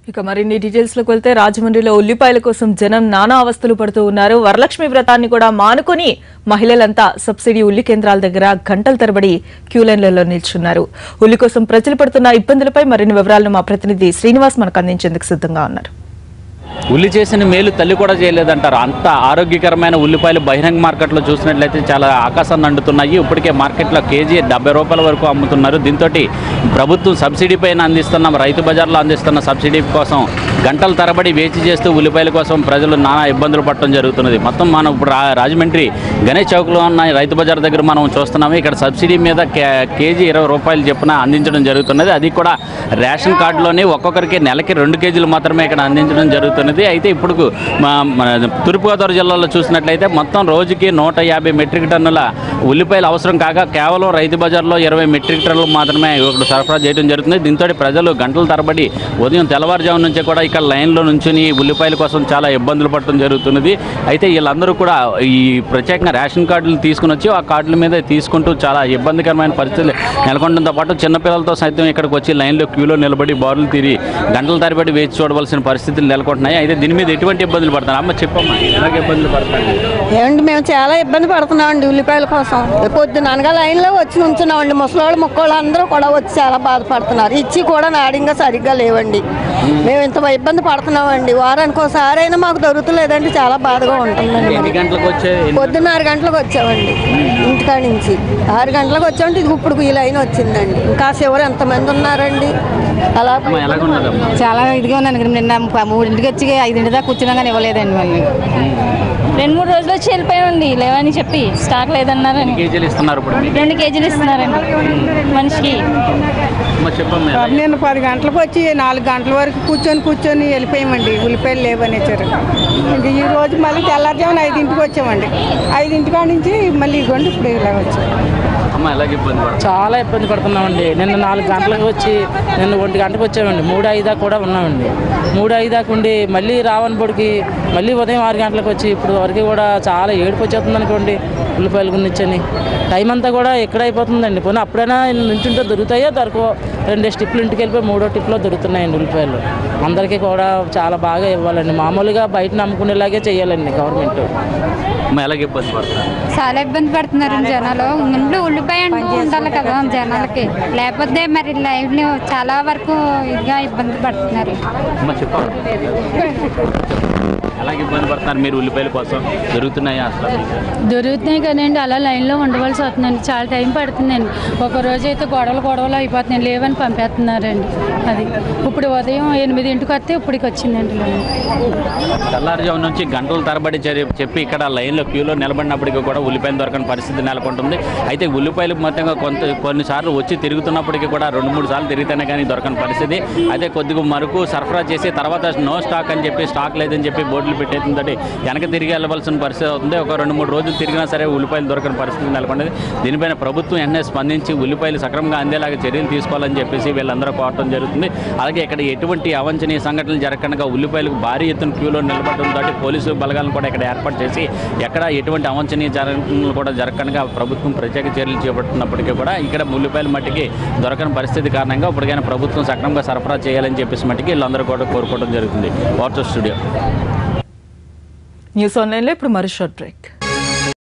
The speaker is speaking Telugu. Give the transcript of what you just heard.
ఇక మరిన్ని డీటెయిల్స్ లోకి వెళ్తే రాజమండ్రిలో ఉల్లిపాయల కోసం జనం నానా అవస్థలు పడుతూ ఉన్నారు వరలక్ష్మి వ్రతాన్ని కూడా మానుకొని మహిళలంతా సబ్సిడీ ఉల్లి కేంద్రాల దగ్గర గంటల తరబడి క్యూ లైన్లలో నిల్చున్నారు ఉల్లి కోసం ప్రజలు పడుతున్న ఇబ్బందులపై మరిన్ని వివరాలను మా ప్రతినిధి శ్రీనివాస్ మనకు అందించేందుకు సిద్ధంగా ఉన్నారు ఉల్లి చేసిన మేలు తల్లి కూడా చేయలేదంటారు అంత ఆరోగ్యకరమైన ఉల్లిపాయలు బహిరంగ మార్కెట్లో చూసినట్లయితే చాలా ఆకాశాన్ని అండుతున్నాయి ఇప్పటికే మార్కెట్లో కేజీ డెబ్బై రూపాయల వరకు అమ్ముతున్నారు దీంతో ప్రభుత్వం సబ్సిడీ పైన అందిస్తున్న రైతు బజార్లో అందిస్తున్న సబ్సిడీ కోసం గంటల తరబడి వేచి చేస్తూ ఉల్లిపాయల కోసం ప్రజలు నానా ఇబ్బందులు పడటం జరుగుతున్నది మొత్తం మనం ఇప్పుడు రా- రాజమండ్రి గణేష్ చౌక్లో ఉన్న ఈ రైతు బజార్ దగ్గర మనం చూస్తున్నాము ఇక్కడ సబ్సిడీ మీద కే- కేజీ ఇరవై రూపాయలు చొప్పున అందించడం జరుగుతున్నది అది కూడా రేషన్ కార్డులోనే ఒక్కొక్కరికి నెలకి రెండు కేజీలు మాత్రమే ఇక్కడ అందించడం జరుగుతున్నది అయితే ఇప్పుడు మా మన తూర్పుగోదావరి జిల్లాలో చూసినట్లయితే మొత్తం రోజుకి నూట యాభై మెట్రిక్ టన్నుల ఉల్లిపాయలు అవసరం కాగా కేవలం రైతు బజార్లో ఇరవై మెట్రిక్ టన్నులు మాత్రమే ఇక్కడ సరఫరా చేయడం జరుగుతుంది దీంతో ప్రజలు గంటల తరబడి ఉదయం తెల్లవారుజాము నుంచే కూడా ఇక్కడ లైన్లో నుంచుని ఉల్లిపాయల కోసం చాలా ఇబ్బందులు పడటం జరుగుతున్నది అయితే వీళ్ళందరూ కూడా ఈ ప్రత్యేకంగా రేషన్ కార్డులు తీసుకుని వచ్చి ఆ కార్డుల మీద తీసుకుంటూ చాలా ఇబ్బందికరమైన పరిస్థితులు నెలకొనడంతో పాటు చిన్నపిల్లలతో సైతం ఇక్కడికి వచ్చి లైన్లో క్యూలో నిలబడి బారులు తీరి గంటల తరబడి వేచి చూడవలసిన పరిస్థితులు నెలకొంటున్నాయి అయితే దీని మీద ఎటువంటి ఇబ్బందులు పడతారు అమ్మ చెప్పమ్మా ఎలాగ ఇబ్బందులు పడతారు ఏమండి మేము చాలా ఇబ్బంది పడుతున్నామండి ఉల్లిపాయల కోసం పొద్దున అనగా లైన్లో వచ్చి నుంచున్నామండి ముసలోళ్ళు ముక్కోళ్ళు అందరూ కూడా వచ్చి చాలా బాధపడుతున్నారు ఇచ్చి కూడా నాడింగా సరిగ్గా లేవండి మేము ఇంత ఇబ్బంది పడుతున్నామండి వారానికి ఒకసారి అయినా మాకు దొరుకుతలేదండి చాలా బాధగా ఉంటుందండి ఎన్ని మరి. గంటలకు వచ్చే పొద్దున్న ఆరు గంటలకు వచ్చామండి ఇంటికాడ నుంచి ఆరు గంటలకు వచ్చామంటే ఇది ఇప్పుడు ఈ లైన్ వచ్చిందండి ఇంకా చివరి ఎంతమంది ఉన్నారండి అలా అమ్మ ఎలాగ ఉన్నదమ్మా చాలా ఇదిగా ఉన్నాను ఇక్కడ నిన్న ప- మూడింటికి వచ్చి ఐదింటి దాకా కూర్చున్నా కానీ ఇవ్వలేదండి మళ్ళీ రెండు మూడు రోజులు వచ్చి వెళ్ళిపోయామండి లేవని చెప్పి స్టాక్ లేదన్నారని కేజీలు ఇస్తున్నారు ఇప్పుడు మీకు రెండు కేజీలు ఇస్తున్నారండి మనిషికి అమ్మ చెప్పమ్మా ఎలా- నేను పది గంటలకు వచ్చి నాలుగు గంటల వరకు కూర్చొని కూర్చొని వెళ్ళిపోయామండి ఉల్లిపాయలు లేవని వచ్చారు ఇంక ఈ రోజు మళ్ళీ తెల్లారుజామున ఐదింటికి వచ్చామండి ఐదింటి కాడ నుంచి మళ్ళీ ఇవ్వండి ఇప్పుడు ఇలా వచ్చాం అమ్మ ఎలాగ ఇబ్బంది పడతారు చాలా ఇబ్బంది పడుతున్నామండి నిన్న నాలుగు గంటలకు వచ్చి నిన్న ఒంటి గంటకు వచ్చామండి మూడు ఐదు దాకా కూడా ఉన్నామండి మూడు ఐదు దాకా ఉండి మళ్ళీ రావని పొడికి మళ్ళీ ఉదయం ఆరు గంటలకు వచ్చి ఇప్పుడు వరకు కూడా చాలా ఏడుపు వచ్చేస్తుంది అనుకోండి ఉల్లిపాయల గురించి టైం అంతా కూడా ఎక్కడ అయిపోతుందండి పోనీ అప్పుడైనా నుంచుంటే దొరుకుతాయో దొరకవో రెండే స్టిప్లు ఇంటికి వెళ్ళిపోయి మూడో టిప్లో దొరుకుతున్నాయండి ఉల్లిపాయలు అందరికీ కూడా చాలా బాగా ఇవ్వాలండి మామూలుగా బయట నమ్ముకునేలాగే చేయాలండి గవర్నమెంట్ అమ్మ ఎలాగ ఇబ్బంది పడతారు చాలా ఇబ్బంది పడుతున్నారు జనాలు ఇంట్లో ఉల్లిపాయ అంటూ ఉండాలి కదా జనాలకి లేకపోతే మరి లైవ్లో చాలా వరకు ఇదిగా ఇబ్బంది పడుతున్నారు అమ్మ చెప్పమ్మా ఎలాగ ఇబ్బంది పడుతున్నారు మీరు ఉల్లిపాయల కోసం దొరుకుతున్నాయా అసలు దొరుకుతున్నాయి కదండి అలా లైన్లో ఉండవలసి వస్తుందండి చాలా టైం పడుతుందండి ఒక రోజు అయితే గొడవలు గొడవలు అయిపోతున్నాయి లేవని పంపేస్తున్నారండి అది ఇప్పుడు ఉదయం ఎనిమిదింటికి వస్తే ఇప్పటికి వచ్చిందండి లైన్ తెల్లారుజాము నుంచి గంటల తరబడి చెరి- చెప్పి ఇక్కడ లైన్లో క్యూలో నిలబడినప్పటికీ కూడా ఉల్లిపాయలు దొరకని పరిస్థితి నెలకొంటుంది అయితే ఉల్లిపాయలు మొత్తంగా కొంత కొన్నిసార్లు వచ్చి తిరుగుతున్నప్పటికీ కూడా రెండు మూడు సార్లు తిరిగితేనే కానీ దొరకని పరిస్థితి అయితే కొద్దిగా మరకు సరఫరా చేసి తర్వాత నో స్టాక్ అని చెప్పి స్టాక్ లేదని చెప్పి బోర్డులు పెట్టేంతో వెనక తిరిగి వెళ్ళవలసిన పరిస్థితి అవుతుంది ఒక రెండు మూడు రోజులు తిరిగినా సరే ఉల్లిపాయలు దొరకని పరిస్థితి నెలకొంది దీనిపైన ప్రభుత్వం వెంటనే స్పందించి ఉల్లిపాయలు సక్రమంగా అందేలాగా చర్యలు తీసుకోవాలని చెప్పేసి వీళ్ళందరూ కోరటం జరుగుతుంది అలాగే ఇక్కడ ఎటువంటి అవంచనీయ సంఘటనలు జరగకుండా ఉల్లిపాయలకు భారీ ఎత్తున క్యూలో నిలబడడంతో పోలీసు బలగాలను కూడా ఇక్కడ ఏర్పాటు చేసి ఎక్కడ ఎటువంటి అవంచనీయ జరగనలు కూడా జరగకుండా ప్రభుత్వం ప్రత్యేక చర్యలు చేపడుతున్నప్పటికీ కూడా ఇక్కడ ఉల్లిపాయల మట్టికి దొరకని పరిస్థితి కారణంగా ఇప్పటికైనా ప్రభుత్వం సక్రమంగా సరఫరా చేయాలని చెప్పేసి మట్టికి వీళ్ళందరూ కూడా కోరుకోవడం జరుగుతుంది వాట్సాప్ స్టూడియో న్యూస్ ఆన్లైన్లో ఇప్పుడు మరో షార్ట్ బ్రేక్